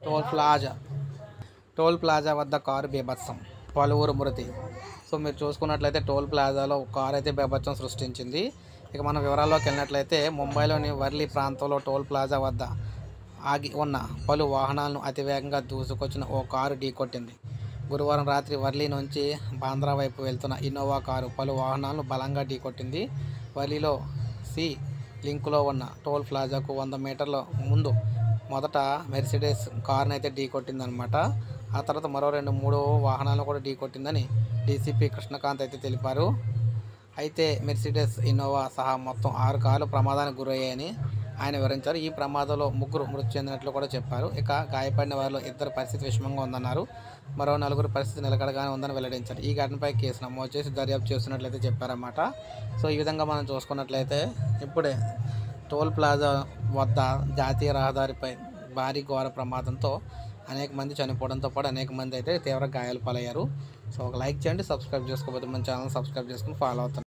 toll plaza toll plaza వద్ద car బీభత్సం పలువురు మృతి సో మీరు చూసుకున్నట్లయితే టోల్ ప్లాజాలో కారు అయితే బీభత్సం సృష్టించింది ఇక మన వివరాల్లోకి వెళ్ళినట్లయితే ముంబైలోని వర్లీ ప్రాంతంలో టోల్ ప్లాజా వద్ద ఆగి ఉన్న పలు వాహనాలను అతివేగంగా దూసుకొచ్చిన ఓ కారు ఢీకొట్టింది గురువారం రాత్రి వర్లీ నుంచి బాంద్రా వైపు వెళ్తున్న ఇన్నోవా కారు పలు వాహనాలను బలంగా ఢీకొట్టింది వర్లీలో సి లింకులో ఉన్న టోల్ ప్లాజాకు వంద మీటర్ల ముందు మొదట మెర్సిడెస్ కార్ని అయితే ఢీకొట్టిందనమాట ఆ తర్వాత మరో రెండు మూడు వాహనాలను కూడా ఢీకొట్టిందని డీసీపీ కృష్ణకాంత్ అయితే తెలిపారు అయితే మెర్సిడెస్ ఇన్నోవా సహా మొత్తం ఆరు కార్లు ప్రమాదానికి గురయ్యాయని ఆయన వివరించారు ఈ ప్రమాదంలో ముగ్గురు మృతి చెందినట్లు కూడా చెప్పారు ఇక గాయపడిన వారిలో ఇద్దరు పరిస్థితి విషమంగా ఉందన్నారు మరో నలుగురు పరిస్థితి నిలకడగానే ఉందని వెల్లడించారు ఈ ఘటనపై కేసు నమోదు చేసి దర్యాప్తు చేస్తున్నట్లయితే చెప్పారన్నమాట సో ఈ విధంగా మనం చూసుకున్నట్లయితే ఇప్పుడే టోల్ ప్లాజా వద్ద జాతీయ రహదారిపై భారీ ఘోర ప్రమాదంతో అనేక మంది చనిపోవడంతో పాటు అనేక మంది అయితే తీవ్ర గాయాలు పాలయ్యారు సో ఒక లైక్ చేయండి సబ్స్క్రైబ్ చేసుకోకపోతే మన ఛానల్ సబ్స్క్రైబ్ చేసుకుని ఫాలో అవుతాను